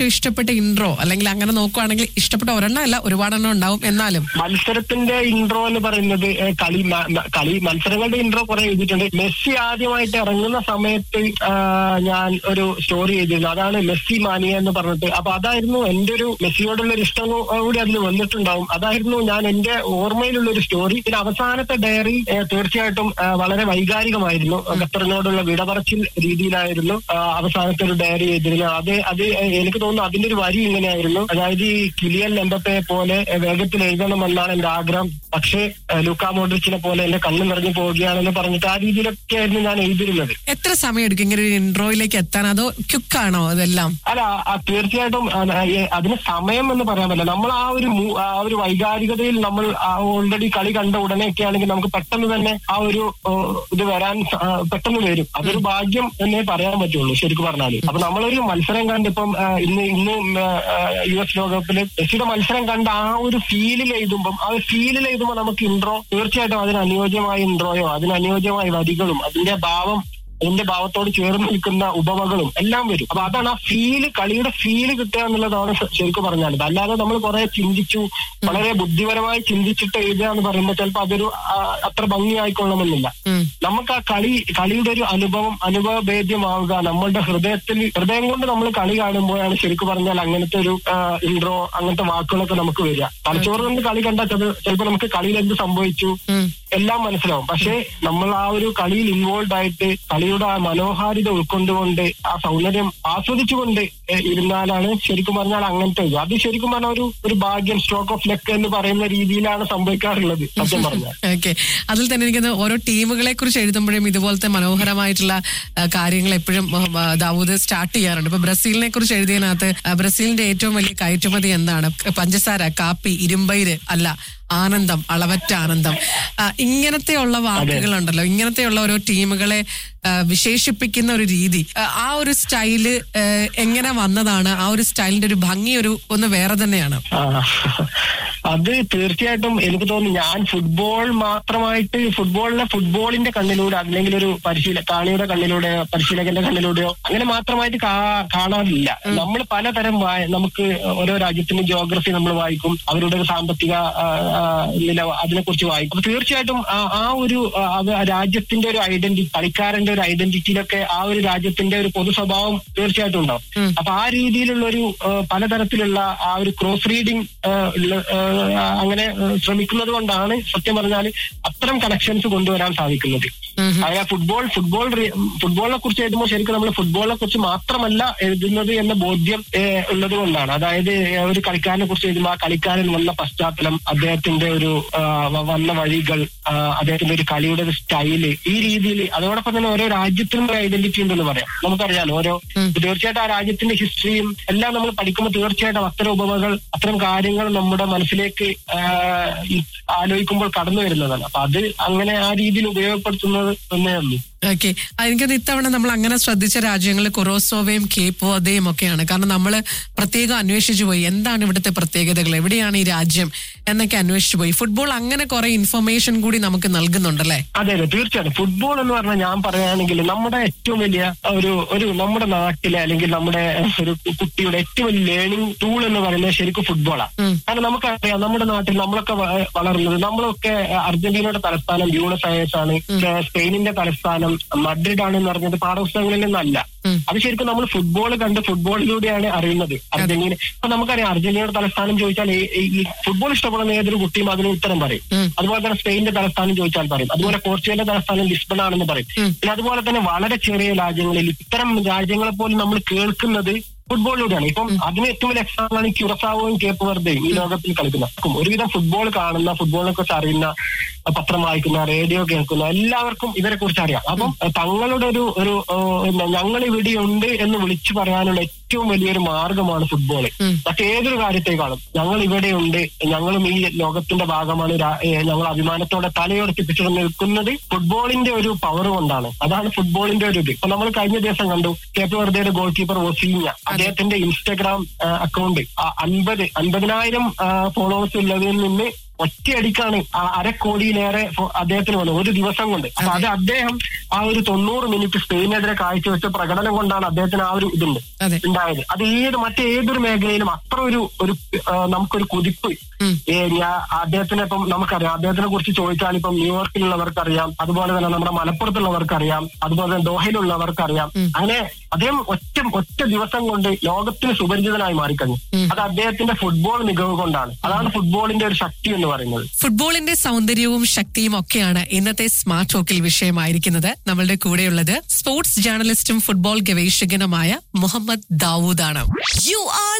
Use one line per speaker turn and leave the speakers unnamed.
ഏറ്റവും ഇഷ്ടപ്പെട്ട ഇൻട്രോ അല്ലെങ്കിൽ അങ്ങനെ നോക്കുവാണെങ്കിൽ ഇഷ്ടപ്പെട്ട ഒരെണ്ണം അല്ല ഒരുപാടെണ്ണം ഉണ്ടാവും എന്നാലും
മത്സരത്തിന്റെ ഇൻട്രോ എന്ന് പറയുന്നത് ഏഹ്, കളി മ- മ- കളി മത്സരങ്ങളുടെ ഇൻട്രോ കുറെ എഴുതിയിട്ടുണ്ട് മെസ്സി ആദ്യമായിട്ട് ഇറങ്ങുന്ന സമയത്ത് ആഹ്, ഞാൻ ഒരു സ്റ്റോറി ചെയ്തിരുന്നു അതാണ് മെസ്സി മാനിയ എന്ന് പറഞ്ഞിട്ട് അപ്പൊ അതായിരുന്നു എന്റെ ഒരു മെസ്സിയോടുള്ള ഒരു ഇഷ്ടം കൂടി അതിൽ വന്നിട്ടുണ്ടാവും അതായിരുന്നു ഞാൻ എന്റെ ഓർമ്മയിലുള്ള ഒരു സ്റ്റോറി പിന്നെ അവസാനത്തെ ഡയറി ഏഹ്, തീർച്ചയായിട്ടും ആഹ്, വളരെ വൈകാരികമായിരുന്നു ഖത്തറിനോടുള്ള വിടപറച്ചിൽ രീതിയിലായിരുന്നു ആഹ്, അവസാനത്തെ ഒരു ഡയറി ചെയ്തിരുന്നത് അത് അത് എനിക്ക് തോന്നുന്നു അതിന്റെ ഒരു വരി ഇങ്ങനെയായിരുന്നു അതായത് ഈ കിലിയൻ എംബപ്പയെ പോലെ ഏഹ്, വേഗത്തിൽ എഴുതണമെന്നാണ് എന്റെ ആഗ്രഹം പക്ഷേ ഏഹ്, ലൂക്കാ മോഡ്രിച്ചിനെ പോലെ എന്റെ കണ്ണ് നിറഞ്ഞു പോവുകയാണെന്ന് പറഞ്ഞിട്ട് ആ രീതിയിലൊക്കെ ആയിരുന്നു ഞാൻ എഴുതിയിരുന്നത്
എത്ര സമയം എടുക്കും ഇങ്ങനെ ഒരു ഇൻട്രോയിലേക്ക് എത്താൻ അതോ ക്യുക്കാണോ അതെല്ലാം
അല്ല ആ, തീർച്ചയായിട്ടും ആ, ഏ, അതിന് സമയം എന്ന് പറയാൻ പറ്റില്ല നമ്മൾ ആ ഒരു മൂ- ആ ഒരു വൈകാരികതയിൽ നമ്മൾ ഓൾറെഡി കളി കണ്ട ഉടനെയൊക്കെ ആണെങ്കിൽ നമുക്ക് പെട്ടെന്ന് തന്നെ ആ ഒരു ഓ, ഇത് വരാൻ സ- ആ, പെട്ടെന്ന് വരും അതൊരു ഭാഗ്യം എന്നേ പറയാൻ പറ്റുള്ളൂ ശരിക്കും പറഞ്ഞാല് അപ്പൊ നമ്മളൊരു മത്സരം കണ്ട് ഇപ്പം ആ, ഇന്ന് ഇന്ന് യു എസ് ലോകകപ്പില് മെസ്സിയുടെ മത്സരം കണ്ട ആ ഒരു ഫീലിൽ എഴുതുമ്പം ആ ഒരു ഫീലിൽ എഴുതുമ്പോൾ നമുക്ക് ഇൻട്രോ തീർച്ചയായിട്ടും അതിന് അനുയോജ്യമായ ഇൻട്രോയോ അതിന് അനുയോജ്യമായ വരികളും അതിന്റെ ഭാവം അതിന്റെ ഭാവത്തോട് ചേർന്ന് നിൽക്കുന്ന ഉപമകളും എല്ലാം വരും അപ്പൊ അതാണ് ആ ഫീല് കളിയുടെ ഫീല് കിട്ടുക എന്നുള്ളതാണ് ശ- ശരിക്കും പറഞ്ഞാൽ അല്ലാതെ നമ്മൾ കുറെ ചിന്തിച്ചു വളരെ ബുദ്ധിപരമായി ചിന്തിച്ചിട്ട് എഴുതുക എന്ന് പറയുമ്പോൾ ചിലപ്പോൾ അതൊരു ആ, അത്ര ഭംഗിയായിക്കൊള്ളണമെന്നില്ല
ഉം.
നമുക്ക് ആ കളി കളിയുടെ ഒരു അനുഭവം അനുഭവഭേദ്യമാവുക നമ്മളുടെ ഹൃദയത്തിൽ ഹൃദയം കൊണ്ട് നമ്മൾ കളി കാണുമ്പോഴാണ് ശരിക്കും പറഞ്ഞാൽ അങ്ങനത്തെ ഒരു ഇൻട്രോ അങ്ങനത്തെ വാക്കുകളൊക്കെ നമുക്ക് വരിക തലച്ചോറ് കൊണ്ട് കളി കണ്ടാൽ ചിലപ്പോൾ നമുക്ക് കളിയിൽ എന്ത് സംഭവിച്ചു
ഉം.
എല്ലാം മനസ്സിലാവും പക്ഷേ നമ്മൾ ആ ഒരു കളിയിൽ ഇൻവോൾവ് ആയിട്ട് കളിയുടെ ആ മനോഹാരിത ഉൾക്കൊണ്ടുകൊണ്ട് ആ സൗന്ദര്യം ആസ്വദിച്ചുകൊണ്ട് ഏഹ് ഇരുന്നാലാണ് ശരിക്കും പറഞ്ഞാൽ അങ്ങനത്തെ ഇത് അത് ശരിക്കും പറഞ്ഞാൽ ഒരു ഒരു ഭാഗ്യം സ്ട്രോക്ക് ഓഫ് ലക്ക് എന്ന് പറയുന്ന രീതിയിലാണ് സംഭവിക്കാറുള്ളത് സത്യം പറഞ്ഞാൽ
ഓക്കെ അതിൽ തന്നെ എനിക്ക് ഓരോ ടീമുകളെ കുറിച്ച് എഴുതുമ്പോഴും ഇതുപോലത്തെ മനോഹരമായിട്ടുള്ള ആ, കാര്യങ്ങൾ എപ്പോഴും ആ, ആ, ദാവൂദ് സ്റ്റാർട്ട് ചെയ്യാറുണ്ട് ഇപ്പൊ ബ്രസീലിനെ കുറിച്ച് എഴുതിയതിനകത്ത് ആ, ബ്രസീലിന്റെ ഏറ്റവും വലിയ കയറ്റുമതി എന്താണ് പഞ്ചസാര കാപ്പി ഇരുമ്പയിര് അല്ല ആനന്ദം അളവറ്റ ആനന്ദം ആ, ഇങ്ങനത്തെയുള്ള വാക്കുകളുണ്ടല്ലോ ഇങ്ങനത്തെയുള്ള ഓരോ ടീമുകളെ ആ, വിശേഷിപ്പിക്കുന്ന ഒരു രീതി ആ, ആ ഒരു സ്റ്റൈല് ആ, എങ്ങനെ വന്നതാണ് ആ ഒരു സ്റ്റൈലിന്റെ ഒരു ഭംഗി ഒരു ഒന്ന് വേറെ തന്നെയാണ്
ആ, അത് തീർച്ചയായിട്ടും എനിക്ക് തോന്നുന്നു ഞാൻ ഫുട്ബോൾ മാത്രമായിട്ട് ഫുട്ബോളിനെ ഫുട്ബോളിന്റെ കണ്ണിലൂടെ അല്ലെങ്കിൽ ഒരു പരിശീല കാണിയുടെ കണ്ണിലൂടെയോ പരിശീലകന്റെ കണ്ണിലൂടെയോ അങ്ങനെ മാത്രമായിട്ട് കാ- കാണാറില്ല നമ്മൾ പലതരം വായ- നമുക്ക് ഓരോ രാജ്യത്തിന്റെ ജോഗ്രഫി നമ്മൾ വായിക്കും അവരുടെ ഒരു സാമ്പത്തിക ആ, ആ, നില അതിനെക്കുറിച്ച് വായിക്കും അപ്പൊ തീർച്ചയായിട്ടും ആ- ആ ഒരു ആ, അത് ആ രാജ്യത്തിന്റെ ഒരു ഐഡന്റിറ്റി കളിക്കാരന്റെ ഒരു ഐഡന്റിറ്റിയിലൊക്കെ ആ ഒരു രാജ്യത്തിന്റെ ഒരു പൊതു സ്വഭാവം തീർച്ചയായിട്ടും ഉണ്ടാവും അപ്പൊ ആ രീതിയിലുള്ള ഒരു ആ, പലതരത്തിലുള്ള ആ ഒരു ക്രോസ് റീഡിങ് അങ്ങനെ ആ, ശ്രമിക്കുന്നത് കൊണ്ടാണ് സത്യം പറഞ്ഞാൽ അത്തരം കണക്ഷൻസ് കൊണ്ടുവരാൻ സാധിക്കുന്നത് അതായത് ഫുട്ബോൾ ഫുട്ബോൾ റി- ഫുട്ബോളിനെ കുറിച്ച് എഴുതുമ്പോൾ ശരിക്കും നമ്മൾ ഫുട്ബോളിനെ കുറിച്ച് മാത്രമല്ല എഴുതുന്നത് എന്ന ബോധ്യം ഏഹ്, ഉള്ളത് കൊണ്ടാണ് അതായത് ഏഹ്, ഒരു കളിക്കാരനെ കുറിച്ച് എഴുതുമ്പോൾ ആ കളിക്കാരൻ വന്ന പശ്ചാത്തലം അദ്ദേഹത്തിന്റെ ഒരു ആ, വ- വന്ന വഴികൾ ആ, അദ്ദേഹത്തിന്റെ ഒരു കളിയുടെ ഒരു സ്റ്റൈല് ഈ രീതിയിൽ അതോടൊപ്പം തന്നെ ഓരോ രാജ്യത്തിനും ഒരു ഐഡന്റിറ്റി ഉണ്ടെന്ന് പറയാം നമുക്കറിയാലോ ഓരോ തീർച്ചയായിട്ടും ആ രാജ്യത്തിന്റെ ഹിസ്റ്ററിയും എല്ലാം നമ്മൾ പഠിക്കുമ്പോൾ തീർച്ചയായിട്ടും അത്തരം ഉപമകൾ അത്തരം കാര്യങ്ങൾ നമ്മുടെ മനസ്സിലേക്ക് ആ, ഈ ആലോചിക്കുമ്പോൾ കടന്നു വരുന്നതാണ് അപ്പൊ അത് അങ്ങനെ ആ രീതിയിൽ ഉപയോഗപ്പെടുത്തുന്നത് തന്നേ ഉള്ളൂ
ഓക്കെ എനിക്കത് ഇത്തവണ നമ്മൾ അങ്ങനെ ശ്രദ്ധിച്ച രാജ്യങ്ങൾ കൊറോസോവയും കേപ്പ് വധയും ഒക്കെയാണ് കാരണം നമ്മൾ പ്രത്യേകം അന്വേഷിച്ചു പോയി എന്താണ് ഇവിടുത്തെ പ്രത്യേകതകൾ എവിടെയാണ് ഈ രാജ്യം എന്നൊക്കെ അന്വേഷിച്ചു പോയി ഫുട്ബോൾ അങ്ങനെ കുറെ ഇൻഫർമേഷൻ കൂടി നമുക്ക് നൽകുന്നുണ്ടല്ലേ
അതെ അതെ തീർച്ചയായിട്ടും ഫുട്ബോൾ എന്ന് പറഞ്ഞാൽ ഞാൻ പറയുകയാണെങ്കിൽ നമ്മുടെ ഏറ്റവും വലിയ ഒരു ഒരു നമ്മുടെ നാട്ടിലെ അല്ലെങ്കിൽ നമ്മുടെ ഒരു കുട്ടിയുടെ ഏറ്റവും വലിയ ലേണിംഗ് ടൂൾ എന്ന് പറയുന്നത് ശരിക്കും ഫുട്ബോളാണ്
ഉം.
കാരണം നമുക്കറിയാം നമ്മുടെ നാട്ടിൽ നമ്മളൊക്കെ വ- വളർന്നത് നമ്മളൊക്കെ അർജന്റീനയുടെ തലസ്ഥാനം ബ്യൂണസ് അയേഴ്സ് ആണ് സ്പെയിനിന്റെ തലസ്ഥാനം മഡ്രിഡ് ആണ് എന്ന് പറഞ്ഞത് പാഠപുസ്തകങ്ങളിൽ നിന്നല്ല
ഉം.
അത് ശരിക്കും നമ്മൾ ഫുട്ബോൾ കണ്ട് ഫുട്ബോളിലൂടെയാണ് അറിയുന്നത് അർജന്റീന ഇപ്പൊ നമുക്കറിയാം അർജന്റീനയുടെ തലസ്ഥാനം ചോദിച്ചാൽ ഈ- ഈ- ഈ ഫുട്ബോൾ ഇഷ്ടപ്പെടുന്ന ഏതൊരു കുട്ടിയും അതിന് ഉത്തരം പറയും
ഉം.
അതുപോലെ തന്നെ സ്പെയിനിന്റെ തലസ്ഥാനം ചോദിച്ചാൽ പറയും അതുപോലെ പോർച്ചുഗലിന്റെ തലസ്ഥാനം ലിസ്ബൺ ആണെന്ന് പറയും
ഉം.
പിന്നെ അതുപോലെ തന്നെ വളരെ ചെറിയ രാജ്യങ്ങളിൽ ഇത്തരം രാജ്യങ്ങളെ പോലും നമ്മൾ കേൾക്കുന്നത് ഫുട്ബോളിലൂടെയാണ് ഇപ്പം അതിന് ഏറ്റവും വലിയ എക്സാമ്പിൾ ആണ് ക്യുറസാവോയും കേപ്പ് വെറുതെയും ഈ ലോകത്തിൽ കളിക്കുന്ന ഒരുവിധം ഫുട്ബോൾ കാണുന്ന ഫുട്ബോളിനെ കുറിച്ച് അറിയുന്ന പത്രം വായിക്കുന്ന റേഡിയോ കേൾക്കുന്ന എല്ലാവർക്കും ഇവരെ കുറിച്ച് അറിയാം അപ്പം തങ്ങളുടെ ഒരു ഒരു ഏഹ്, ഞങ്ങൾ ഇവിടെയുണ്ട് എന്ന് വിളിച്ചു പറയാനുള്ള ഏറ്റവും വലിയൊരു മാർഗമാണ് ഫുട്ബോൾ
ഉം.
മറ്റേതൊരു കാര്യത്തെക്കാളും ഞങ്ങൾ ഇവിടെയുണ്ട് ഞങ്ങളും ഈ ലോകത്തിന്റെ ഭാഗമാണ് രാ- ഏഹ് ഞങ്ങൾ അഭിമാനത്തോടെ തലയുറപ്പിപ്പിച്ചു നിൽക്കുന്നത് ഫുട്ബോളിന്റെ ഒരു പവർ കൊണ്ടാണ് അതാണ് ഫുട്ബോളിന്റെ ഒരു ഇത് ഇപ്പൊ നമ്മൾ കഴിഞ്ഞ ദിവസം കണ്ടു കേപ്പ് വെറുതെയുടെ ഗോൾ കീപ്പർ ഒസീഞ്ഞ അദ്ദേഹത്തിന്റെ ഇൻസ്റ്റഗ്രാം അക്കൗണ്ട് അൻപത് അൻപതിനായിരം ഫോളോവേഴ്സ് ഉള്ളതിൽ നിന്ന് ഒറ്റയടിക്കാണ് ആ അരക്കോടിയിലേറെ ഫോ- അദ്ദേഹത്തിന് വന്നത് ഒരു ദിവസം കൊണ്ട് അപ്പൊ അത് അദ്ദേഹം ആ ഒരു തൊണ്ണൂറ് മിനിറ്റ് സ്പെയിനെതിരെ കാഴ്ചവെച്ച പ്രകടനം കൊണ്ടാണ് അദ്ദേഹത്തിന് ആ ഒരു ഇതുണ്ട്
അതെ
ഉണ്ടായത് അത് ഏത് മറ്റേതൊരു മേഖലയിലും അത്ര ഒരു ഒരു ആ, നമുക്കൊരു കുതിപ്പ്
ഉം.
ഏ, ഞാൻ അദ്ദേഹത്തിനെ ഇപ്പം നമുക്കറിയാം അദ്ദേഹത്തിനെ കുറിച്ച് ചോദിച്ചാൽ ഇപ്പം ന്യൂയോർക്കിലുള്ളവർക്ക് അറിയാം അതുപോലെ തന്നെ നമ്മുടെ മലപ്പുറത്തുള്ളവർക്ക് അറിയാം അതുപോലെ തന്നെ ദോഹയിലുള്ളവർക്ക് അറിയാം അങ്ങനെ അദ്ദേഹം ഒറ്റ ഒറ്റ ദിവസം കൊണ്ട് ലോകത്തിന് സുപരിചിതനായി മാറിക്കഴിഞ്ഞു
ഉം.
അത് അദ്ദേഹത്തിന്റെ ഫുട്ബോൾ മികവ് കൊണ്ടാണ് അതാണ് ഫുട്ബോളിന്റെ ഒരു ശക്തി എന്ന് പറയുന്നത്
ഫുട്ബോളിന്റെ സൗന്ദര്യവും ശക്തിയും ഒക്കെയാണ് ഇന്നത്തെ സ്മാർട്ട് ടോക്കിൽ വിഷയമായിരിക്കുന്നത് നമ്മളുടെ കൂടെയുള്ളത് സ്പോർട്സ് ജേർണലിസ്റ്റും ഫുട്ബോൾ ഗവേഷകനുമായ മുഹമ്മദ് ദാവൂദാണ്
You are